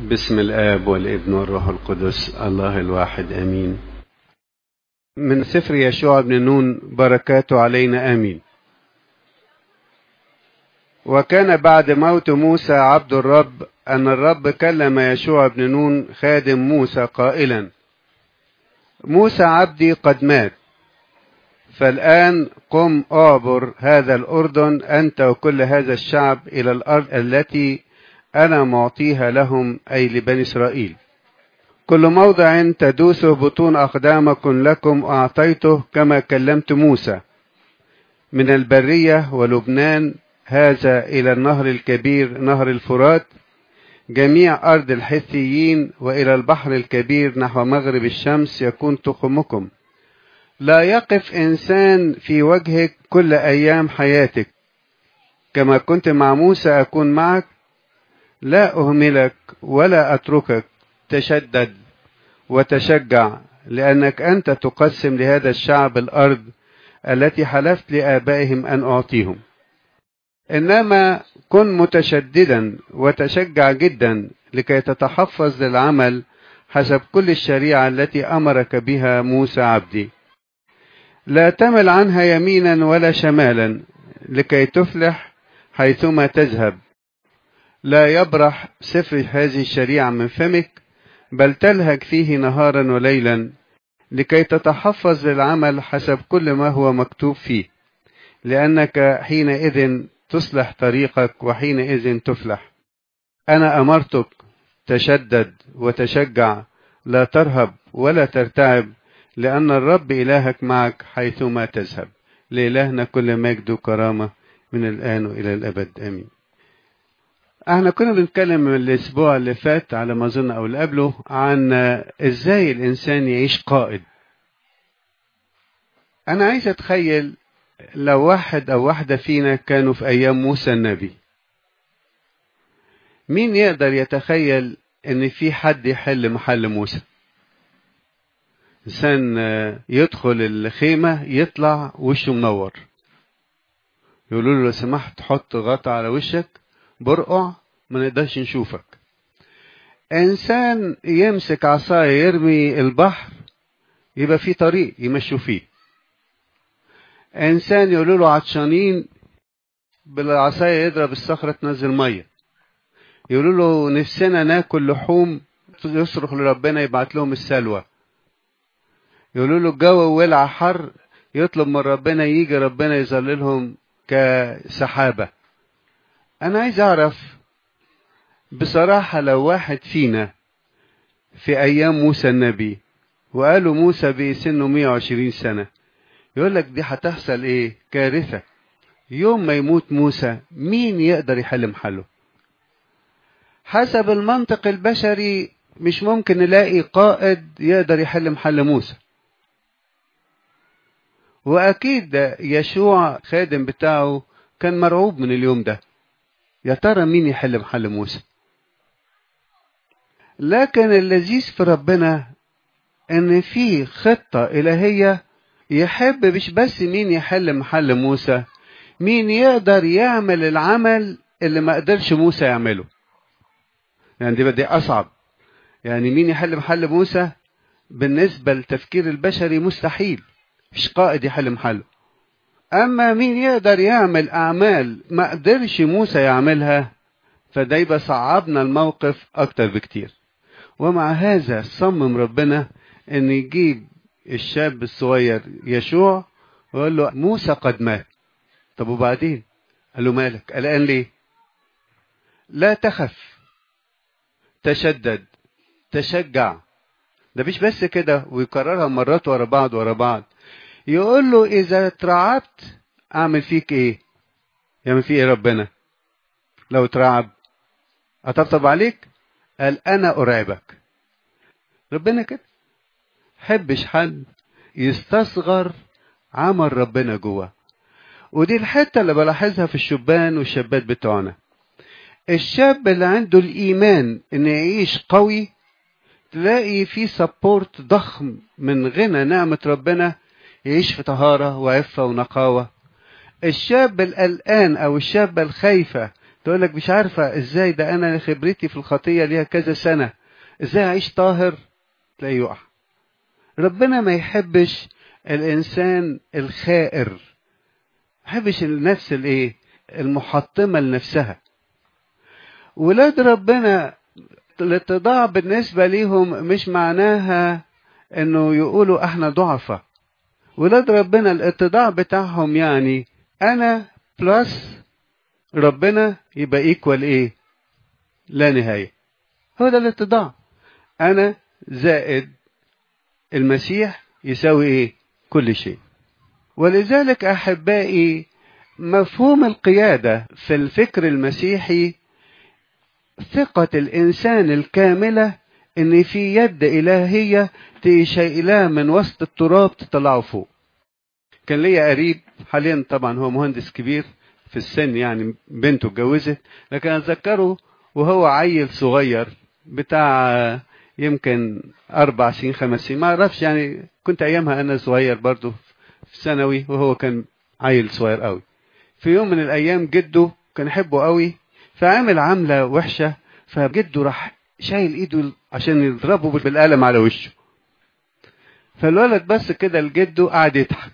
بسم الآب والابن والروح القدس الله الواحد آمين من سفر يشوع بن نون بركاته علينا آمين وكان بعد موت موسى عبد الرب أن الرب كلم يشوع بن نون خادم موسى قائلا موسى عبدي قد مات فالآن قم أعبر هذا الأردن أنت وكل هذا الشعب إلى الأرض التي أنا معطيها لهم أي لبني إسرائيل كل موضع تدوسه بطون أقدامكم لكم أعطيته كما كلمت موسى من البرية ولبنان هذا إلى النهر الكبير نهر الفرات جميع أرض الحثيين وإلى البحر الكبير نحو مغرب الشمس يكون تخمكم لا يقف إنسان في وجهك كل أيام حياتك كما كنت مع موسى أكون معك لا أهملك ولا أتركك تشدد وتشجع لأنك أنت تقسم لهذا الشعب الأرض التي حلفت لآبائهم أن أعطيهم إنما كن متشددا وتشجع جدا لكي تتحفظ للعمل حسب كل الشريعة التي أمرك بها موسى عبدي لا تمل عنها يمينا ولا شمالا لكي تفلح حيثما تذهب لا يبرح سفر هذه الشريعة من فمك بل تلهج فيه نهارا وليلا لكي تتحفظ للعمل حسب كل ما هو مكتوب فيه لأنك حينئذ تصلح طريقك وحينئذ تفلح أنا أمرتك تشدد وتشجع لا ترهب ولا ترتعب لأن الرب إلهك معك حيثما تذهب لإلهنا كل مجد وكرامة من الآن وإلى الأبد آمين احنا كنا بنتكلم الاسبوع اللي فات على ما اظن او اللي قبله عن ازاي الانسان يعيش قائد انا عايز اتخيل لو واحد او واحده فينا كانوا في ايام موسى النبي مين يقدر يتخيل ان في حد يحل محل موسى انسان يدخل الخيمه يطلع وشه منور يقولوا له لو سمحت حط غطا على وشك برقع ما نقدرش نشوفك انسان يمسك عصايه يرمي البحر يبقى في طريق يمشوا فيه انسان يقولوا له عطشانين بالعصايه يضرب الصخره تنزل ميه يقولوا له نفسنا ناكل لحوم يصرخ لربنا يبعت لهم السلوى يقولوا له الجو ولع حر يطلب من ربنا يجي ربنا يظللهم كسحابه أنا عايز أعرف بصراحة لو واحد فينا في أيام موسى النبي وقالوا موسى بسنه 120 سنة يقول لك دي هتحصل إيه؟ كارثة يوم ما يموت موسى مين يقدر يحل محله؟ حسب المنطق البشري مش ممكن نلاقي قائد يقدر يحل محل موسى وأكيد يشوع خادم بتاعه كان مرعوب من اليوم ده يا ترى مين يحل محل موسى لكن اللذيذ في ربنا ان في خطة الهية يحب مش بس مين يحل محل موسى مين يقدر يعمل العمل اللي ما قدرش موسى يعمله يعني دي بدي اصعب يعني مين يحل محل موسى بالنسبة للتفكير البشري مستحيل مش قائد يحل محله أما مين يقدر يعمل أعمال ما قدرش موسى يعملها فده يبقى صعبنا الموقف أكتر بكتير ومع هذا صمم ربنا أن يجيب الشاب الصغير يشوع ويقول له موسى قد مات طب وبعدين قال له مالك قلقان ليه لا تخف تشدد تشجع ده مش بس كده ويكررها مرات ورا بعض ورا بعض يقول له إذا اترعبت أعمل فيك إيه؟ يعمل فيه إيه ربنا؟ لو اترعب أطبطب عليك؟ قال أنا أرعبك. ربنا كده. حبش حد يستصغر عمل ربنا جوه. ودي الحتة اللي بلاحظها في الشبان والشابات بتوعنا. الشاب اللي عنده الإيمان إنه يعيش قوي تلاقي في سبورت ضخم من غنى نعمة ربنا يعيش في طهارة وعفة ونقاوة الشاب القلقان أو الشابة الخايفة تقول لك مش عارفة ازاي ده انا خبرتي في الخطية ليها كذا سنة ازاي اعيش طاهر تلاقيه يقع ربنا ما يحبش الانسان الخائر ما يحبش النفس الايه المحطمة لنفسها ولاد ربنا الاتضاع بالنسبة ليهم مش معناها انه يقولوا احنا ضعفة ولاد ربنا الاتضاع بتاعهم يعني انا بلس ربنا يبقى ايكوال ايه لا نهاية هو ده الاتضاع انا زائد المسيح يساوي ايه كل شيء ولذلك احبائي مفهوم القيادة في الفكر المسيحي ثقة الإنسان الكاملة إن في يد إلهية تشيلاه من وسط التراب تطلعه فوق. كان ليا قريب حاليا طبعا هو مهندس كبير في السن يعني بنته اتجوزت لكن أتذكره وهو عيل صغير بتاع يمكن أربع سنين خمس سنين ما أعرفش يعني كنت أيامها أنا صغير برضه في ثانوي وهو كان عيل صغير قوي. في يوم من الأيام جده كان يحبه قوي فعمل عملة وحشة فجده راح شايل ايده عشان يضربه بالقلم على وشه فالولد بس كده لجده قعد يضحك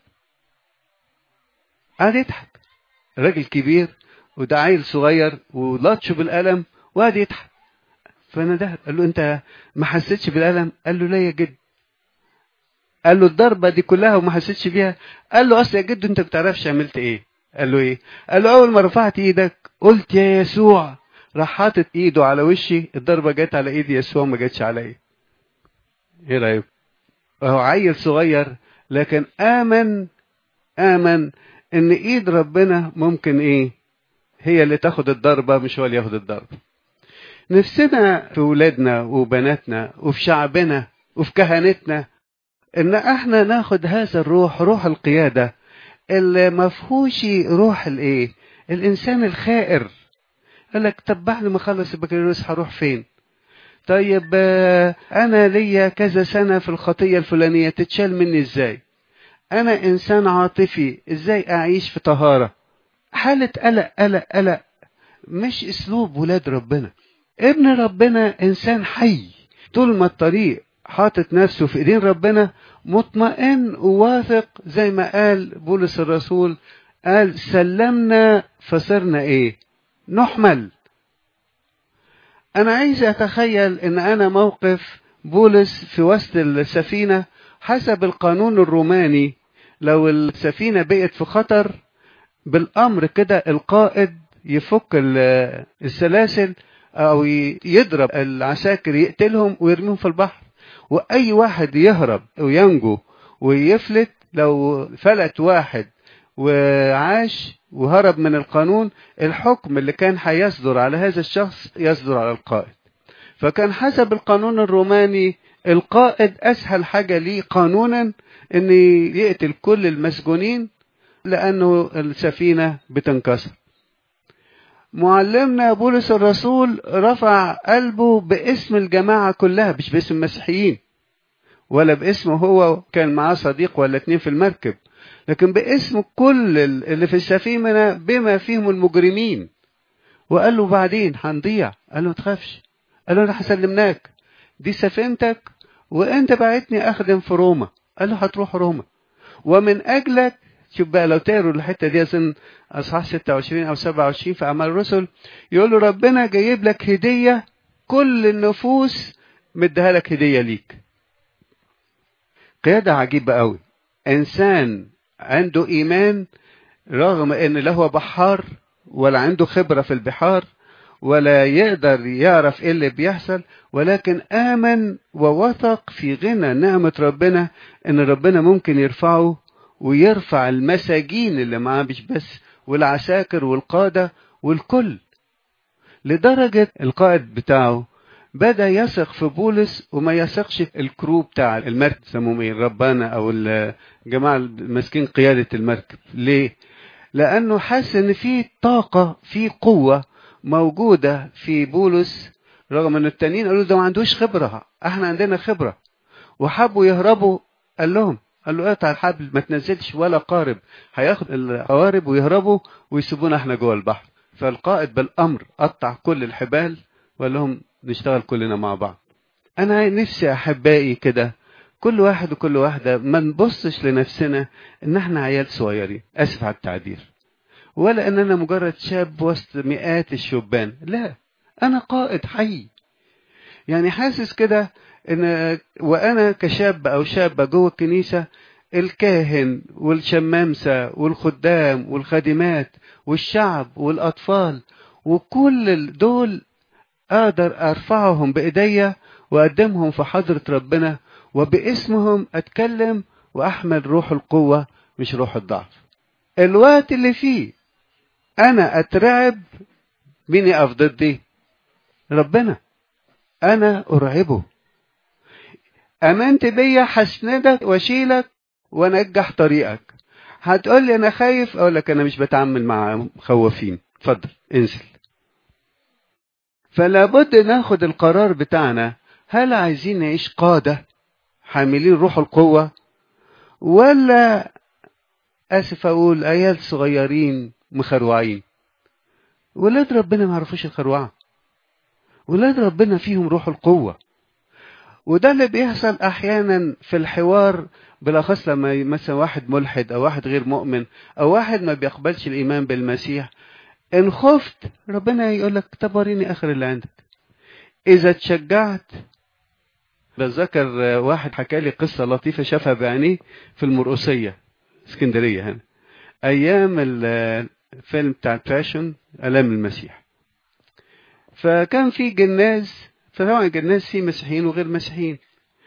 قعد يضحك راجل كبير وده عيل صغير ولطشه بالقلم وقعد يضحك فانا ده قال له انت ما حسيتش بالقلم قال له لا يا جد قال له الضربه دي كلها وما حسيتش بيها قال له اصل يا جد انت ما بتعرفش عملت ايه قال له ايه قال له اول ما رفعت ايدك قلت يا يسوع راح حاطط ايده على وشي الضربه جت على ايد يسوع ما جاتش عليا ايه رايك هو عيل صغير لكن امن امن ان ايد ربنا ممكن ايه هي اللي تاخد الضربه مش هو اللي ياخد الضربه نفسنا في ولادنا وبناتنا وفي شعبنا وفي كهنتنا ان احنا ناخد هذا الروح روح القياده اللي ما فيهوش روح الايه الانسان الخائر قال لك طب بعد ما اخلص البكالوريوس هروح فين طيب انا ليا كذا سنه في الخطيه الفلانيه تتشال مني ازاي انا انسان عاطفي ازاي اعيش في طهاره حاله قلق قلق قلق مش اسلوب ولاد ربنا ابن ربنا انسان حي طول ما الطريق حاطط نفسه في ايدين ربنا مطمئن وواثق زي ما قال بولس الرسول قال سلمنا فصرنا ايه نحمل انا عايز اتخيل ان انا موقف بولس في وسط السفينة حسب القانون الروماني لو السفينة بقت في خطر بالامر كده القائد يفك السلاسل او يضرب العساكر يقتلهم ويرميهم في البحر واي واحد يهرب وينجو ويفلت لو فلت واحد وعاش وهرب من القانون الحكم اللي كان هيصدر على هذا الشخص يصدر على القائد فكان حسب القانون الروماني القائد اسهل حاجه ليه قانونا ان يقتل كل المسجونين لانه السفينه بتنكسر معلمنا بولس الرسول رفع قلبه باسم الجماعة كلها مش باسم المسيحيين ولا باسمه هو كان معاه صديق ولا اتنين في المركب لكن باسم كل اللي في السفينة بما فيهم المجرمين وقال له بعدين هنضيع قال له ما تخافش قال له انا هسلمناك دي سفينتك وانت بعتني اخدم في روما قال له هتروح روما ومن اجلك شوف بقى لو تقروا الحته دي اظن اصحاح 26 او 27 في اعمال الرسل يقول له ربنا جايب لك هديه كل النفوس مديها لك هديه ليك. قياده عجيبه قوي انسان عنده ايمان رغم ان لا هو بحار ولا عنده خبره في البحار ولا يقدر يعرف ايه اللي بيحصل ولكن امن ووثق في غنى نعمه ربنا ان ربنا ممكن يرفعه ويرفع المساجين اللي معاه مش بس والعساكر والقادة والكل لدرجة القائد بتاعه بدأ يثق في بولس وما يثقش في الكرو بتاع المركب سموهم ايه الربانة او الجماعة ماسكين قيادة المركب ليه؟ لأنه حس إن في طاقة في قوة موجودة في بولس رغم إن التانيين قالوا ده ما عندوش خبرة احنا عندنا خبرة وحبوا يهربوا قال لهم قال له اقطع الحبل ما تنزلش ولا قارب هياخد القوارب ويهربوا ويسيبونا احنا جوه البحر فالقائد بالامر قطع كل الحبال وقال لهم نشتغل كلنا مع بعض انا نفسي احبائي كده كل واحد وكل واحده ما نبصش لنفسنا ان احنا عيال صغيرين اسف على التعبير ولا ان انا مجرد شاب وسط مئات الشبان لا انا قائد حي يعني حاسس كده ان وانا كشاب او شابه جوه الكنيسه الكاهن والشمامسه والخدام والخادمات والشعب والاطفال وكل دول اقدر ارفعهم بايديا واقدمهم في حضره ربنا وباسمهم اتكلم واحمل روح القوه مش روح الضعف الوقت اللي فيه انا اترعب مين يقف ضدي ربنا انا ارعبه امنت بيا هسندك واشيلك وانجح طريقك هتقول لي انا خايف اقول لك انا مش بتعامل مع خوافين اتفضل انزل فلا بد ناخد القرار بتاعنا هل عايزين نعيش قاده حاملين روح القوه ولا اسف اقول عيال صغيرين مخروعين ولاد ربنا ما يعرفوش الخروعه ولاد ربنا فيهم روح القوه وده اللي بيحصل احيانا في الحوار بالاخص لما مثلا واحد ملحد او واحد غير مؤمن او واحد ما بيقبلش الايمان بالمسيح ان خفت ربنا يقول لك طب وريني اخر اللي عندك اذا اتشجعت بذكر واحد حكى لي قصه لطيفه شافها بعينيه في المرقصيه اسكندريه هنا ايام الفيلم بتاع الباشن الام المسيح فكان في جناز فطبعا الجناز فيه مسيحيين وغير مسيحيين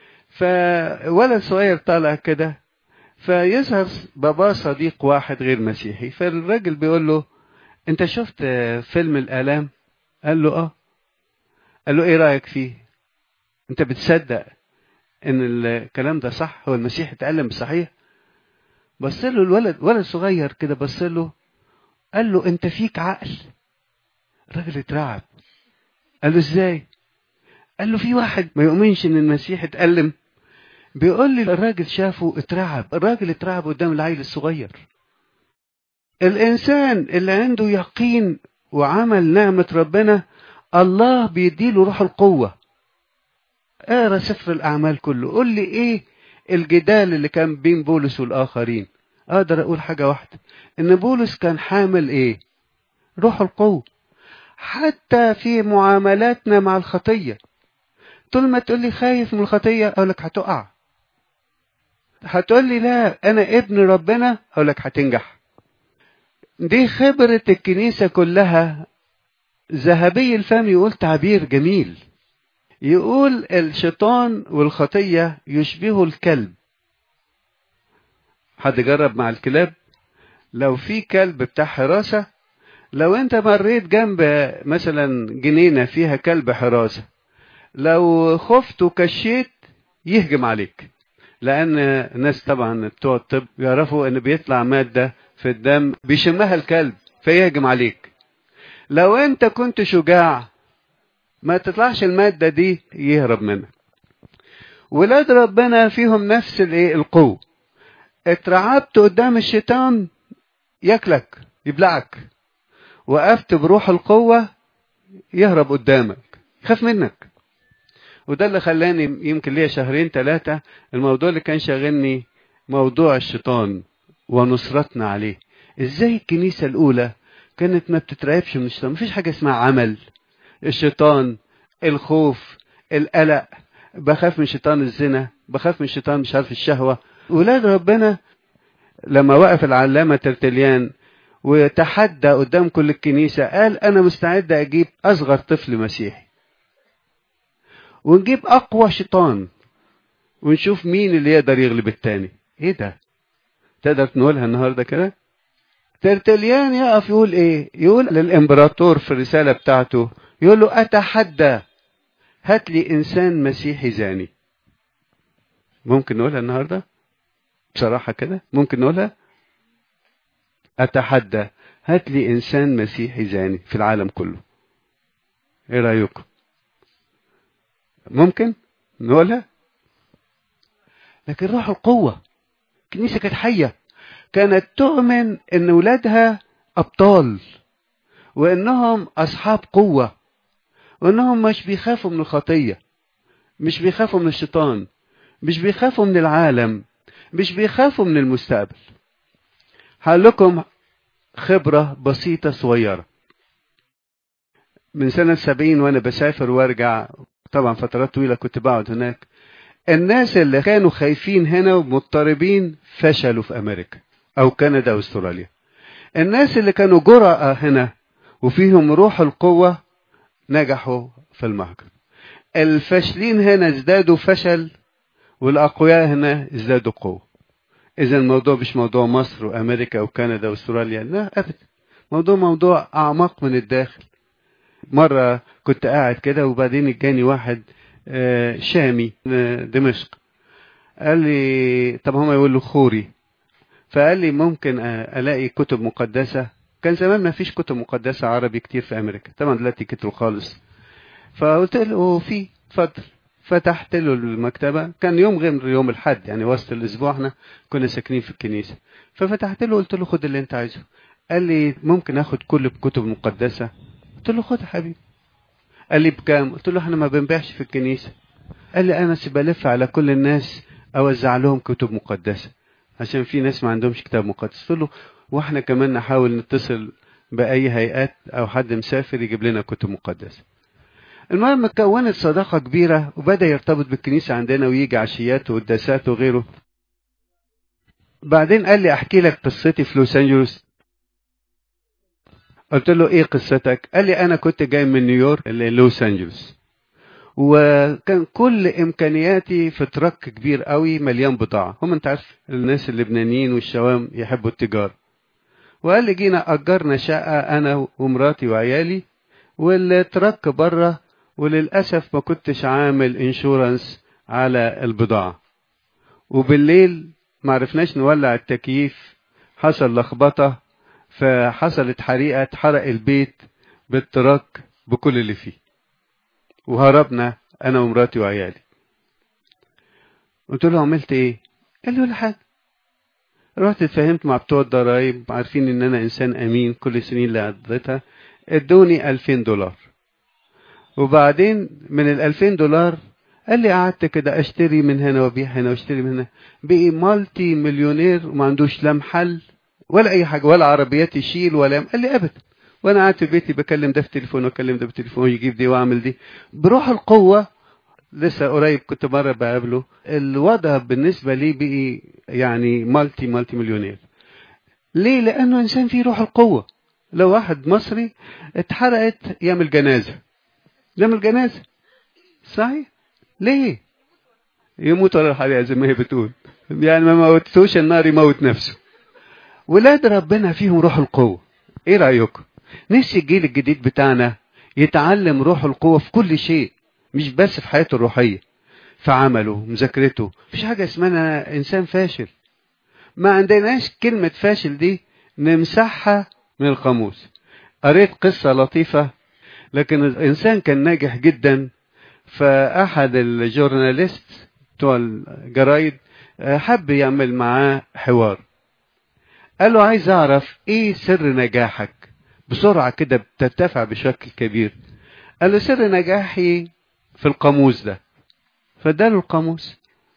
فولد صغير طالع كده فيظهر باباه صديق واحد غير مسيحي فالراجل بيقول له انت شفت فيلم الالام قال له اه قال له ايه رايك فيه انت بتصدق ان الكلام ده صح هو المسيح اتألم بصحيح بص له الولد ولد صغير كده بص له قال له انت فيك عقل الراجل اترعب قال له ازاي قال له في واحد ما يؤمنش ان المسيح اتألم بيقول لي الراجل شافه اترعب الراجل اترعب قدام العيل الصغير الانسان اللي عنده يقين وعمل نعمة ربنا الله بيديله روح القوة اقرا سفر الاعمال كله قول لي ايه الجدال اللي كان بين بولس والاخرين اقدر اقول حاجة واحدة ان بولس كان حامل ايه روح القوة حتى في معاملاتنا مع الخطية طول ما تقول لي خايف من الخطية اقول لك هتقع هتقول لي لا انا ابن ربنا اقول لك هتنجح دي خبرة الكنيسة كلها ذهبي الفم يقول تعبير جميل يقول الشيطان والخطية يشبه الكلب حد جرب مع الكلاب لو في كلب بتاع حراسة لو انت مريت جنب مثلا جنينة فيها كلب حراسة لو خفت وكشيت يهجم عليك لان الناس طبعا بتوع الطب يعرفوا ان بيطلع مادة في الدم بيشمها الكلب فيهجم عليك لو انت كنت شجاع ما تطلعش المادة دي يهرب منك ولاد ربنا فيهم نفس الايه القوة اترعبت قدام الشيطان ياكلك يبلعك وقفت بروح القوة يهرب قدامك يخاف منك وده اللي خلاني يمكن ليا شهرين ثلاثة الموضوع اللي كان شاغلني موضوع الشيطان ونصرتنا عليه ازاي الكنيسة الأولى كانت ما بتترعبش من الشيطان مفيش حاجة اسمها عمل الشيطان الخوف القلق بخاف من شيطان الزنا بخاف من شيطان مش عارف الشهوة ولاد ربنا لما وقف العلامة ترتليان وتحدى قدام كل الكنيسة قال أنا مستعد أجيب أصغر طفل مسيحي ونجيب أقوى شيطان ونشوف مين اللي يقدر يغلب التاني إيه ده تقدر تنقولها النهاردة كده ترتليان يقف يقول إيه يقول للإمبراطور في الرسالة بتاعته يقول له أتحدى هات لي إنسان مسيحي زاني ممكن نقولها النهاردة بصراحة كده ممكن نقولها أتحدى هات لي إنسان مسيحي زاني في العالم كله إيه رأيكم ممكن نقولها لكن روح القوة الكنيسة كانت حية كانت تؤمن ان ولادها ابطال وانهم اصحاب قوة وانهم مش بيخافوا من الخطية مش بيخافوا من الشيطان مش بيخافوا من العالم مش بيخافوا من المستقبل هقول لكم خبرة بسيطة صغيرة من سنة سبعين وأنا بسافر وارجع طبعا فترات طويلة كنت بقعد هناك الناس اللي كانوا خايفين هنا ومضطربين فشلوا في أمريكا أو كندا أو أستراليا الناس اللي كانوا جرأة هنا وفيهم روح القوة نجحوا في المهجر الفاشلين هنا ازدادوا فشل والأقوياء هنا ازدادوا قوة إذا الموضوع مش موضوع مصر وأمريكا وكندا وأستراليا لا أبدا موضوع موضوع أعمق من الداخل مرة كنت قاعد كده وبعدين جاني واحد شامي دمشق قال لي طب هم يقول له خوري فقال لي ممكن الاقي كتب مقدسة كان زمان ما فيش كتب مقدسة عربي كتير في امريكا طبعا دلوقتي كتروا خالص فقلت له في اتفضل فتحت له المكتبة كان يوم غير يوم الحد يعني وسط الاسبوع احنا كنا ساكنين في الكنيسة ففتحت له قلت له خد اللي انت عايزه قال لي ممكن اخد كل الكتب المقدسة قلت له خد يا حبيبي قال لي بكام قلت له احنا ما بنبيعش في الكنيسة قال لي انا بلف على كل الناس اوزع لهم كتب مقدسة عشان في ناس ما عندهمش كتاب مقدس قلت له واحنا كمان نحاول نتصل باي هيئات او حد مسافر يجيب لنا كتب مقدسة المهم كونت صداقة كبيرة وبدأ يرتبط بالكنيسة عندنا ويجي عشيات وقداسات وغيره بعدين قال لي احكي لك قصتي في لوس انجلوس قلت له ايه قصتك قال لي انا كنت جاي من نيويورك للوس انجلوس وكان كل امكانياتي في ترك كبير قوي مليان بضاعه هم انت عارف الناس اللبنانيين والشوام يحبوا التجاره وقال لي جينا اجرنا شقه انا ومراتي وعيالي والترك بره وللاسف ما كنتش عامل انشورنس على البضاعه وبالليل ما عرفناش نولع التكييف حصل لخبطه فحصلت حريقة اتحرق البيت بالتراك بكل اللي فيه وهربنا أنا ومراتي وعيالي قلت له عملت إيه؟ قال لي ولا حاجة رحت اتفاهمت مع بتوع الضرايب عارفين إن أنا إنسان أمين كل السنين اللي قضيتها ادوني 2000 دولار وبعدين من ال 2000 دولار قال لي قعدت كده اشتري من هنا وابيع هنا واشتري من هنا بقي مالتي مليونير وما عندوش لا محل ولا اي حاجه ولا عربيات يشيل ولا قال لي ابدا وانا قاعد في بيتي بكلم ده في تليفون واكلم ده بالتليفون يجيب دي واعمل دي بروح القوه لسه قريب كنت مره بقابله الوضع بالنسبه لي بقي يعني مالتي مالتي مليونير ليه لانه انسان فيه روح القوه لو واحد مصري اتحرقت يعمل جنازه يعمل جنازه صحيح ليه يموت ولا الحريقه زي ما هي بتقول يعني ما موتوش النار يموت نفسه ولاد ربنا فيهم روح القوة ايه رأيكم نفسي الجيل الجديد بتاعنا يتعلم روح القوة في كل شيء مش بس في حياته الروحية في عمله مذاكرته مفيش حاجة اسمها انسان فاشل ما عندناش كلمة فاشل دي نمسحها من القاموس قريت قصة لطيفة لكن الإنسان كان ناجح جدا فأحد الجورناليست بتوع الجرايد حب يعمل معاه حوار قال له عايز اعرف ايه سر نجاحك بسرعة كده بترتفع بشكل كبير قال له سر نجاحي في القاموس ده فاداله القاموس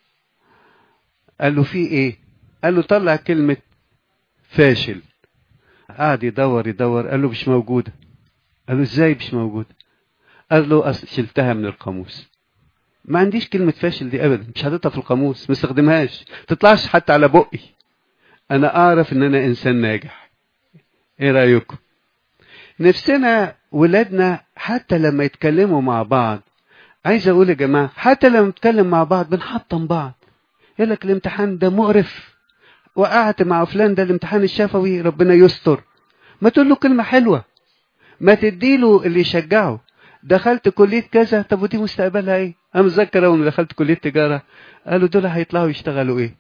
قال له في ايه قال له طلع كلمة فاشل قعد يدور يدور قال له مش موجودة قال له ازاي مش موجودة قال له أصل شلتها من القاموس ما عنديش كلمة فاشل دي ابدا مش حاططها في القاموس ما استخدمهاش تطلعش حتى على بقي انا اعرف ان انا انسان ناجح ايه رايكم نفسنا ولادنا حتى لما يتكلموا مع بعض عايز اقول يا جماعه حتى لما نتكلم مع بعض بنحطم بعض يقول لك الامتحان ده مقرف وقعت مع فلان ده الامتحان الشفوي ربنا يستر ما تقول له كلمه حلوه ما تديله اللي يشجعه دخلت كليه كذا طب ودي مستقبلها ايه انا متذكر اول ما دخلت كليه تجاره قالوا دول هيطلعوا يشتغلوا ايه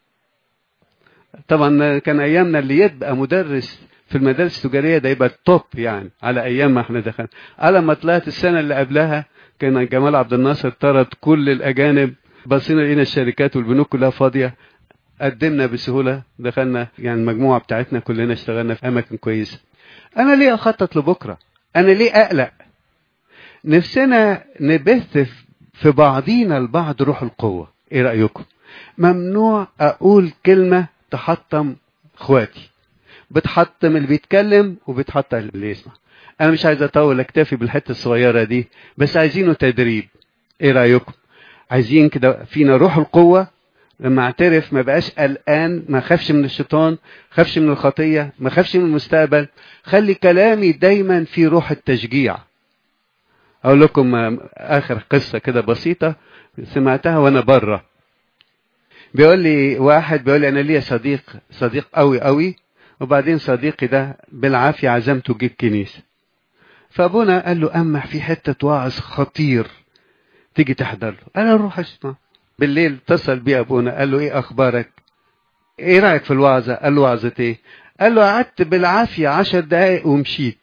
طبعا كان ايامنا اللي يبقى مدرس في المدارس التجاريه ده يبقى التوب يعني على ايام ما احنا دخلنا على ما طلعت السنه اللي قبلها كان جمال عبد الناصر طرد كل الاجانب بصينا لقينا الشركات والبنوك كلها فاضيه قدمنا بسهوله دخلنا يعني المجموعه بتاعتنا كلنا اشتغلنا في اماكن كويسه انا ليه اخطط لبكره انا ليه اقلق نفسنا نبث في بعضينا البعض روح القوه ايه رايكم ممنوع اقول كلمه تحطم اخواتي بتحطم اللي بيتكلم وبتحطم اللي يسمع انا مش عايز اطول اكتفي بالحته الصغيره دي بس عايزينه تدريب ايه رايكم عايزين كده فينا روح القوه لما اعترف ما بقاش قلقان ما خافش من الشيطان خافش من الخطيه ما خافش من المستقبل خلي كلامي دايما في روح التشجيع اقول لكم اخر قصه كده بسيطه سمعتها وانا بره بيقول لي واحد بيقول لي انا ليا صديق صديق قوي قوي وبعدين صديقي ده بالعافيه عزمته جه الكنيسه فابونا قال له اما في حته واعظ خطير تيجي تحضر له انا اروح اسمع بالليل اتصل بيه ابونا قال له ايه اخبارك ايه رايك في الوعظه قال له وعظه ايه قال له قعدت بالعافيه عشر دقايق ومشيت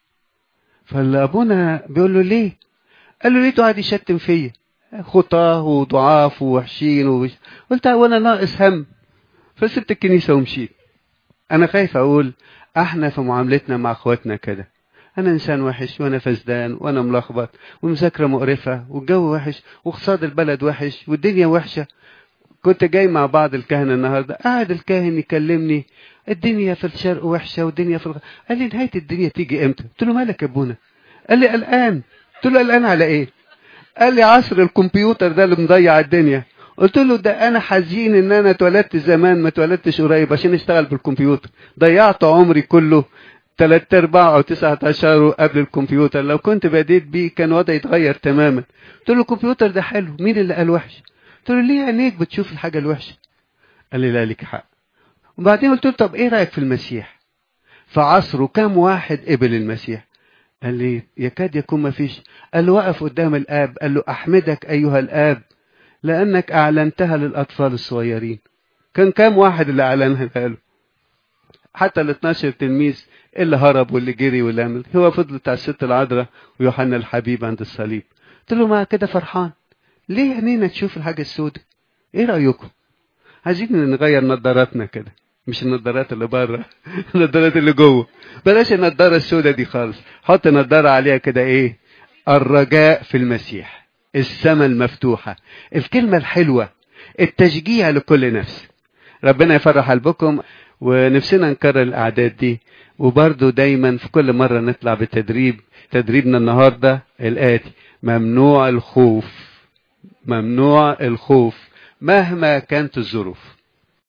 فابونا بيقول له ليه قال له ليه قاعد يشتم فيا خطاه وضعاف ووحشين ووش. قلت وانا ناقص هم فسبت الكنيسه ومشيت انا خايف اقول احنا في معاملتنا مع اخواتنا كده انا انسان وحش وانا فسدان وانا ملخبط والمذاكره مقرفه والجو وحش واقتصاد البلد وحش والدنيا وحشه كنت جاي مع بعض الكهنه النهارده قاعد الكاهن يكلمني الدنيا في الشرق وحشه والدنيا في الغ... قال لي نهايه الدنيا تيجي امتى قلت له مالك يا ابونا قال لي قلقان قلت له قلقان على ايه قال لي عصر الكمبيوتر ده اللي مضيع الدنيا قلت له ده انا حزين ان انا اتولدت زمان ما اتولدتش قريب عشان اشتغل بالكمبيوتر ضيعت عمري كله تلات ارباع او تسعة عشر قبل الكمبيوتر لو كنت بديت بيه كان وضعي يتغير تماما قلت له الكمبيوتر ده حلو مين اللي قال وحش قلت له ليه عينيك بتشوف الحاجة الوحشة قال لي لا لك حق وبعدين قلت له طب ايه رأيك في المسيح في عصره كم واحد قبل المسيح قال لي يكاد يكون ما فيش قال له وقف قدام الآب قال له أحمدك أيها الآب لأنك أعلنتها للأطفال الصغيرين كان كام واحد اللي أعلنها له حتى ال 12 تلميذ اللي هرب واللي جري واللي عمل هو فضل بتاع الست العذراء ويوحنا الحبيب عند الصليب قلت له ما كده فرحان ليه عينينا تشوف الحاجة السوداء ايه رأيكم عايزين نغير نظاراتنا كده مش النظارات اللي بره النظارات اللي جوه بلاش النظاره السوداء دي خالص حط نظاره عليها كده ايه الرجاء في المسيح السماء المفتوحه الكلمه الحلوه التشجيع لكل نفس ربنا يفرح قلبكم ونفسنا نكرر الاعداد دي وبرضه دايما في كل مره نطلع بتدريب تدريبنا النهارده الاتي ممنوع الخوف ممنوع الخوف مهما كانت الظروف